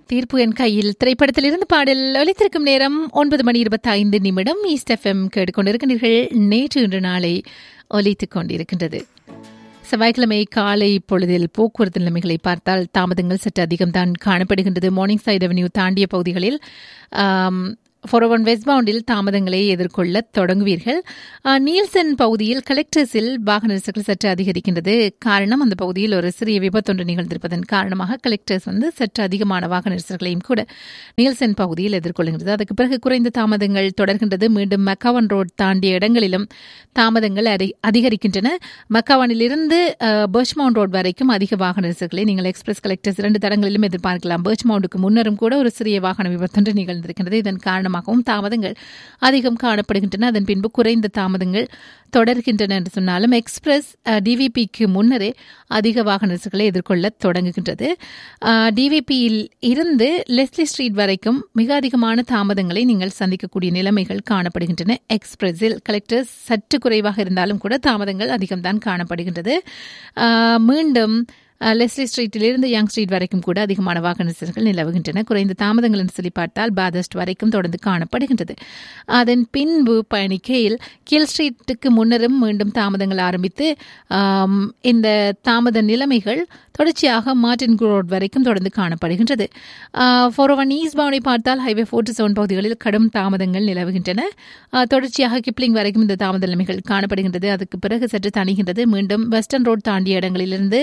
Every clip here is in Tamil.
தீர்ப்பு என் கையில் திரைப்படத்திலிருந்து பாடல் ஒலித்திருக்கும் நேரம் ஒன்பது மணி இருபத்தி ஐந்து நிமிடம் ஈஸ்ட் எஃப்எம் கேட்டுக்கொண்டிருக்கிறீர்கள் நேற்று இன்று நாளை ஒலித்துக் கொண்டிருக்கின்றது செவ்வாய்க்கிழமை காலை பொழுதில் போக்குவரத்து நிலைமைகளை பார்த்தால் தாமதங்கள் சற்று அதிகம்தான் காணப்படுகின்றது மார்னிங் சைட் அவென்யூ தாண்டிய பகுதிகளில் ஃபோர் ஒன் வெஸ்ட் பவுண்டில் தாமதங்களை எதிர்கொள்ள தொடங்குவீர்கள் நீல்சன் பகுதியில் கலெக்டர்ஸில் வாகன நெரிசல்கள் சற்று அதிகரிக்கின்றது காரணம் அந்த பகுதியில் ஒரு சிறிய விபத்தொன்று நிகழ்ந்திருப்பதன் காரணமாக கலெக்டர்ஸ் வந்து சற்று அதிகமான வாகன நெரிசல்களையும் கூட நீல்சன் பகுதியில் எதிர்கொள்கின்றது அதுக்கு பிறகு குறைந்த தாமதங்கள் தொடர்கின்றது மீண்டும் மெக்காவன் ரோட் தாண்டிய இடங்களிலும் தாமதங்கள் அதிகரிக்கின்றன மெக்காவானிலிருந்து பர்ச்மவுண்ட் ரோட் வரைக்கும் அதிக வாகன நெரிசல்களை நீங்கள் எக்ஸ்பிரஸ் கலெக்டர்ஸ் இரண்டு தடங்களிலும் எதிர்பார்க்கலாம் பர்ச்மவுண்டுக்கு முன்னரும் கூட ஒரு சிறிய வாகன விபத்தொன்று நிகழ்ந்திருக்கின்றது இதன் காரணம் காரணமாகவும் தாமதங்கள் அதிகம் காணப்படுகின்றன அதன் பின்பு குறைந்த தாமதங்கள் தொடர்கின்றன என்று சொன்னாலும் எக்ஸ்பிரஸ் டிவிபிக்கு முன்னரே அதிக வாகன நெரிசல்களை எதிர்கொள்ள தொடங்குகின்றது டிவிபியில் இருந்து லெஸ்லி ஸ்ட்ரீட் வரைக்கும் மிக அதிகமான தாமதங்களை நீங்கள் சந்திக்கக்கூடிய நிலைமைகள் காணப்படுகின்றன எக்ஸ்பிரஸில் கலெக்டர்ஸ் சற்று குறைவாக இருந்தாலும் கூட தாமதங்கள் அதிகம்தான் காணப்படுகின்றது மீண்டும் லெஸ்லி ஸ்ட்ரீட்டிலிருந்து யங் ஸ்ட்ரீட் வரைக்கும் கூட அதிகமான வாகன நெரிசல்கள் நிலவுகின்றன குறைந்த தாமதங்கள் என்று சொல்லி பார்த்தால் பாதஸ்ட் வரைக்கும் தொடர்ந்து காணப்படுகின்றது அதன் பின்பு பயணிக்கையில் கில் ஸ்ட்ரீட்டுக்கு முன்னரும் மீண்டும் தாமதங்கள் ஆரம்பித்து இந்த தாமத நிலைமைகள் தொடர்ச்சியாக மார்டின் ரோட் வரைக்கும் தொடர்ந்து காணப்படுகின்றது ஃபோர் ஒன் ஈஸ்ட் பவுனை பார்த்தால் ஹைவே ஃபோர்ட்டி செவன் பகுதிகளில் கடும் தாமதங்கள் நிலவுகின்றன தொடர்ச்சியாக கிப்ளிங் வரைக்கும் இந்த தாமத நிலைமைகள் காணப்படுகின்றது அதுக்கு பிறகு சற்று தணிகின்றது மீண்டும் வெஸ்டர்ன் ரோட் தாண்டிய இடங்களிலிருந்து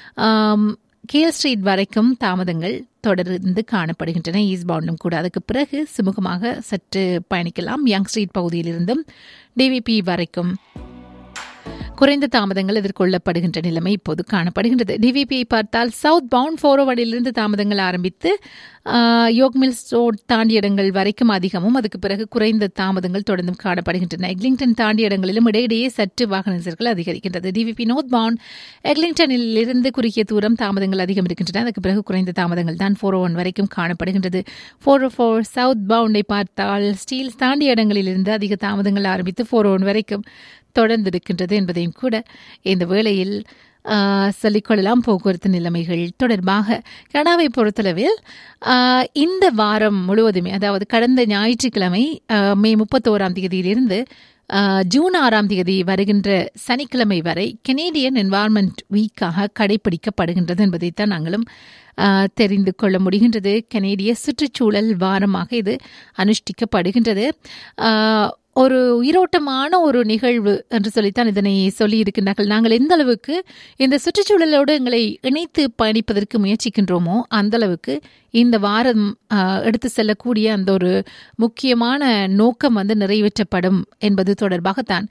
கேல் ஸ்ட்ரீட் வரைக்கும் தாமதங்கள் தொடர்ந்து காணப்படுகின்றன ஈஸ்ட் பவுண்டும் கூட அதுக்கு பிறகு சுமூகமாக சற்று பயணிக்கலாம் யங் ஸ்ட்ரீட் பகுதியிலிருந்தும் டிவிபி வரைக்கும் குறைந்த தாமதங்கள் எதிர்கொள்ளப்படுகின்ற நிலைமை இப்போது காணப்படுகின்றது டிவிபியை பார்த்தால் சவுத் பவுண்ட் ஃபோரோவடிலிருந்து தாமதங்கள் ஆரம்பித்து யோக் மில்ஸ் ரோட் தாண்டிய இடங்கள் வரைக்கும் அதிகமும் அதுக்கு பிறகு குறைந்த தாமதங்கள் தொடர்ந்தும் காணப்படுகின்றன எக்லிங்டன் தாண்டிய இடங்களிலும் இடையிடையே சற்று வாகன நெரிசல்கள் அதிகரிக்கின்றது டிவிபி நோர்த் பவுண்ட் எக்லிங்டனில் இருந்து குறுகிய தூரம் தாமதங்கள் அதிகம் இருக்கின்றன அதுக்கு பிறகு குறைந்த தாமதங்கள் தான் ஃபோர் ஒன் வரைக்கும் காணப்படுகின்றது ஃபோர் ஃபோர் சவுத் பவுண்டை பார்த்தால் ஸ்டீல் தாண்டிய இடங்களிலிருந்து அதிக தாமதங்கள் ஆரம்பித்து ஃபோர் ஒன் வரைக்கும் தொடர்ந்திருக்கின்றது என்பதையும் கூட இந்த வேளையில் சொல்லிக்கொள்ளலாம் போக்குவரத்து நிலைமைகள் தொடர்பாக கனடாவை பொறுத்தளவில் இந்த வாரம் முழுவதுமே அதாவது கடந்த ஞாயிற்றுக்கிழமை மே முப்பத்தோராம் தேதியிலிருந்து ஜூன் ஆறாம் தேதி வருகின்ற சனிக்கிழமை வரை கெனேடியன் என்வாரன்மெண்ட் வீக்காக கடைபிடிக்கப்படுகின்றது என்பதைத்தான் நாங்களும் தெரிந்து கொள்ள முடிகின்றது கனேடிய சுற்றுச்சூழல் வாரமாக இது அனுஷ்டிக்கப்படுகின்றது ஒரு உயிரோட்டமான ஒரு நிகழ்வு என்று சொல்லித்தான் இதனை சொல்லி இருக்கின்றார்கள் நாங்கள் எந்த அளவுக்கு இந்த சுற்றுச்சூழலோடு எங்களை இணைத்து பயணிப்பதற்கு முயற்சிக்கின்றோமோ அந்த அளவுக்கு இந்த வாரம் எடுத்து செல்லக்கூடிய அந்த ஒரு முக்கியமான நோக்கம் வந்து நிறைவேற்றப்படும் என்பது தொடர்பாகத்தான்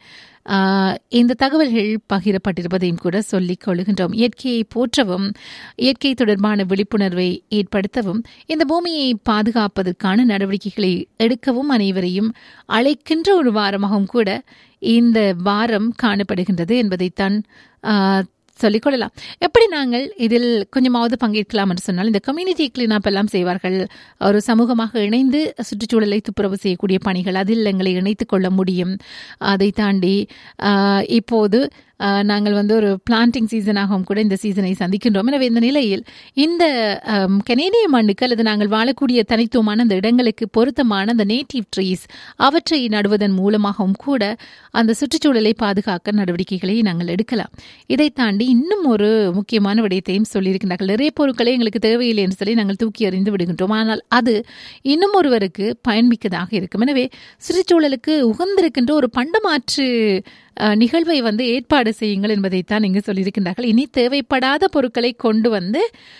இந்த தகவல்கள் பகிரப்பட்டிருப்பதையும் கூட சொல்லிக் கொள்கின்றோம் இயற்கையை போற்றவும் இயற்கை தொடர்பான விழிப்புணர்வை ஏற்படுத்தவும் இந்த பூமியை பாதுகாப்பதற்கான நடவடிக்கைகளை எடுக்கவும் அனைவரையும் அழைக்கின்ற ஒரு வாரமாகவும் கூட இந்த வாரம் காணப்படுகின்றது என்பதைத்தான் சொல்லிக்கொள்ளலாம் எப்படி நாங்கள் இதில் கொஞ்சமாவது பங்கேற்கலாம் என்று சொன்னால் இந்த கம்யூனிட்டி கிளீனப் எல்லாம் செய்வார்கள் ஒரு சமூகமாக இணைந்து சுற்றுச்சூழலை துப்புரவு செய்யக்கூடிய பணிகள் அதில் எங்களை இணைத்துக் கொள்ள முடியும் அதை தாண்டி இப்போது நாங்கள் வந்து ஒரு பிளான்டிங் சீசனாகவும் கூட இந்த சீசனை சந்திக்கின்றோம் எனவே இந்த நிலையில் இந்த கனேடிய மண்ணுக்கு அல்லது நாங்கள் வாழக்கூடிய தனித்துவமான அந்த இடங்களுக்கு பொருத்தமான அந்த நேட்டிவ் ட்ரீஸ் அவற்றை நடுவதன் மூலமாகவும் கூட அந்த சுற்றுச்சூழலை பாதுகாக்க நடவடிக்கைகளை நாங்கள் எடுக்கலாம் இதை தாண்டி இன்னும் ஒரு முக்கியமான விடயத்தையும் சொல்லியிருக்கிறார்கள் நிறைய பொருட்களை எங்களுக்கு தேவையில்லை என்று சொல்லி நாங்கள் தூக்கி எறிந்து விடுகின்றோம் ஆனால் அது இன்னும் ஒருவருக்கு பயன்மிக்கதாக இருக்கும் எனவே சுற்றுச்சூழலுக்கு உகந்திருக்கின்ற ஒரு பண்டமாற்று நிகழ்வை வந்து ஏற்பாடு செய்யுங்கள் என்பதைத்தான் இங்கு சொல்லியிருக்கின்றார்கள் இனி தேவைப்படாத பொருட்களை கொண்டு வந்து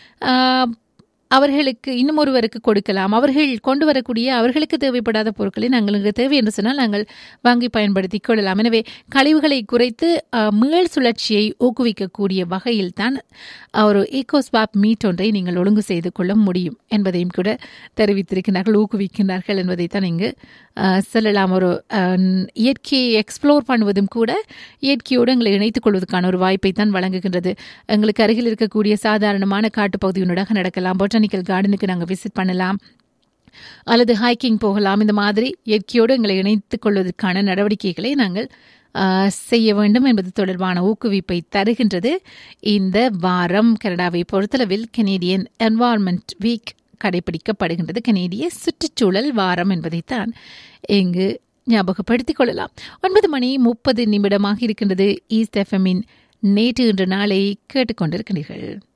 அவர்களுக்கு இன்னும் ஒருவருக்கு கொடுக்கலாம் அவர்கள் கொண்டு வரக்கூடிய அவர்களுக்கு தேவைப்படாத பொருட்களை நாங்களுக்கு தேவை என்று சொன்னால் நாங்கள் வாங்கி பயன்படுத்தி கொள்ளலாம் எனவே கழிவுகளை குறைத்து மீள் சுழற்சியை ஊக்குவிக்கக்கூடிய வகையில் தான் ஒரு ஈகோஸ்வாப் மீட் ஒன்றை நீங்கள் ஒழுங்கு செய்து கொள்ள முடியும் என்பதையும் கூட தெரிவித்திருக்கிறார்கள் ஊக்குவிக்கின்றார்கள் என்பதைத்தான் இங்கு சொல்லலாம் ஒரு இயற்கையை எக்ஸ்ப்ளோர் பண்ணுவதும் கூட இயற்கையோடு எங்களை இணைத்துக் கொள்வதற்கான ஒரு வாய்ப்பை தான் வழங்குகின்றது எங்களுக்கு அருகில் இருக்கக்கூடிய சாதாரணமான காட்டுப்பகுதியினூடாக நடக்கலாம் பொட்டானிக்கல் கார்டனுக்கு நாங்கள் விசிட் பண்ணலாம் அல்லது ஹைக்கிங் போகலாம் இந்த மாதிரி இயற்கையோடு எங்களை இணைத்துக் கொள்வதற்கான நடவடிக்கைகளை நாங்கள் செய்ய வேண்டும் என்பது தொடர்பான ஊக்குவிப்பை தருகின்றது இந்த வாரம் கனடாவை பொறுத்தளவில் கனேடியன் என்வாரன்மெண்ட் வீக் கடைபிடிக்கப்படுகின்றது கனேடிய சுற்றுச்சூழல் வாரம் என்பதைத்தான் இங்கு ஞாபகப்படுத்திக் கொள்ளலாம் ஒன்பது மணி முப்பது நிமிடமாக இருக்கின்றது ஈஸ்ட் எஃப்எம்மின் நேற்று இன்று நாளை கேட்டுக்கொண்டிருக்கிறீர்கள்